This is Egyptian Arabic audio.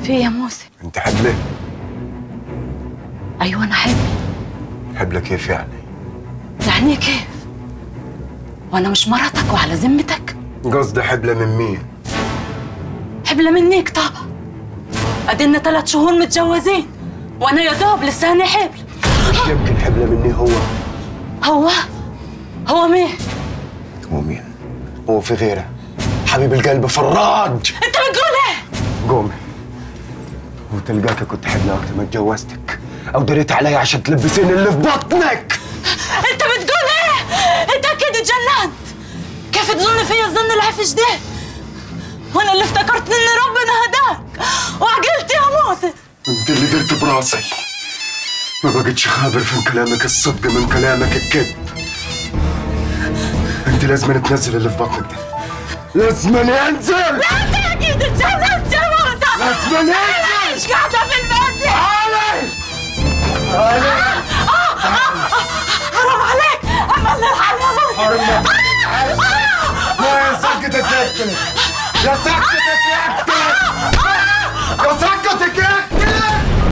في إيه يا موسى انت حبلة ايوه انا حبل حبلة كيف يعني يعني كيف وانا مش مرتك وعلى ذمتك قصدي حبلة من مين حبلة منيك طبعا ادينا ثلاث شهور متجوزين وانا يا دوب لساني حبل مش يمكن حبلة مني هو هو هو مين هو مين هو في غيره حبيب القلب فراج انت بتقول ايه قومي وتلقاك كنت حبلة وقت ما اتجوزتك او دريت علي عشان تلبسيني اللي في بطنك انت بتقول ايه انت اكيد اتجننت كيف تظن فيا الظن العفش ده وانا اللي افتكرت ان ربنا هداك وعقلت يا موسى انت اللي درت براسي ما بقتش خابر من كلامك الصدق من كلامك الكذب انت لازم تنزل اللي في بطنك ده لازم ينزل انت اكيد اتجننت يا موسى لازم ينزل مش قاعده في البيت دي. علي علي حرام عليك عمل الحل يا موسى حرمة لا يا سكتك يا اختي يا سكتك يا اختي يا سكتك يا